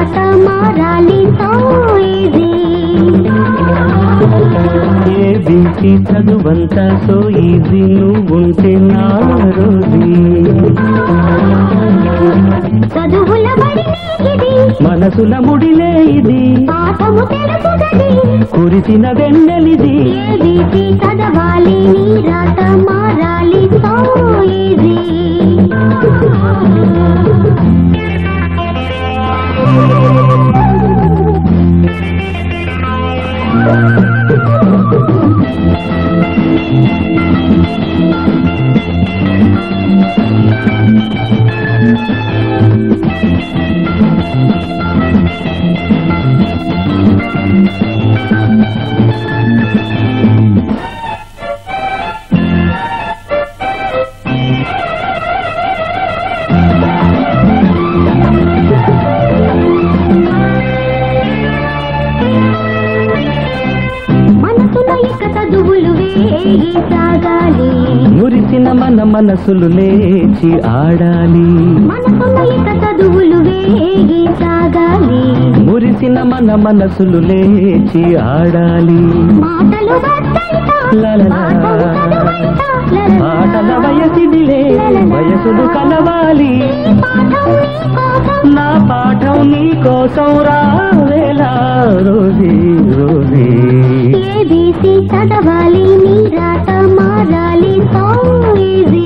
రాత మారాలి so easy ABC చదువంతా సో ఈజీ నువ్వుంటే నా రోజీ చదువుల బడి నీకిది మనసుల ముడిలే ఇది పాఠము తెలుసు గది కురిసిన వెన్నెలిది ఏబీసీ చదవాలి నీ రాత మారాలి సో ఈజీ మనసులో ఇక చదువులు వేగి సాగాలి మురిసిన మన మనసులు లేచి ఆడాలి మనసులో ఇక చదువులు వేగి సాగాలి మురిసిన మన మనసులు లేచి ఆడాలి మాటలు వద్దంట, లలలా. పాఠం చదవంట, లలలా. ఆటల వయసిదిలే వయసులు కలవాలి ఈ పాఠం నీ కోసం నా పాఠం నీ కోసం రావేలా రోజీ రోజీ ఏబీసీ చదవాలి నీ రాత మారాలి సో ఈజీ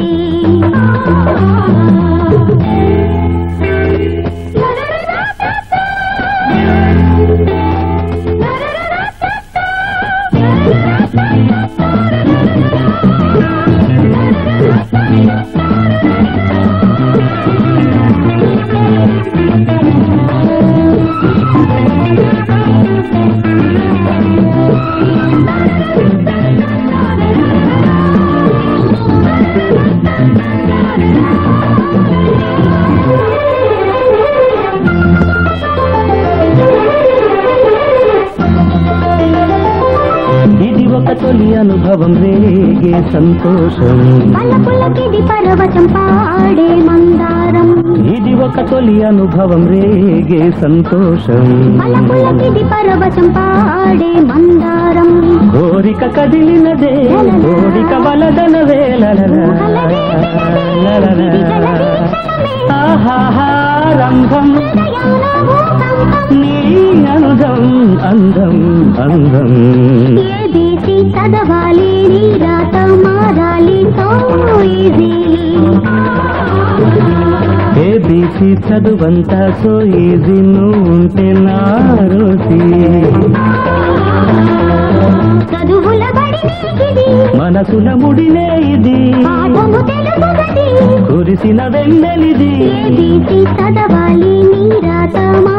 ఇది ఒక తొలి అనుభవం రేగే సంతోషం పల్లపుల్లకిది పరవశం పాడే మందారం ఇది ఒక తొలి అనుభవం రేగే సంతోషం పల్లపుల్లకిది పరవశం పాడే మందారం కోరిక కదిలినదే కోరిక వలదన రంభం నీ అందం అందం అందం ఏబీసీ చదవాలి నీ రాత మారాలి సో ఈజీ ఏబీసీ చదువంతా సో ఈజీ నువ్వు ఉంటే నా రోజీ చదువుల బడి నీకిది మనసుల ముడిలే ఇది పాఠము తెలుసు గది కురిసిన వెన్నెలిది ఏబీసీ చదవాలి నీ రాత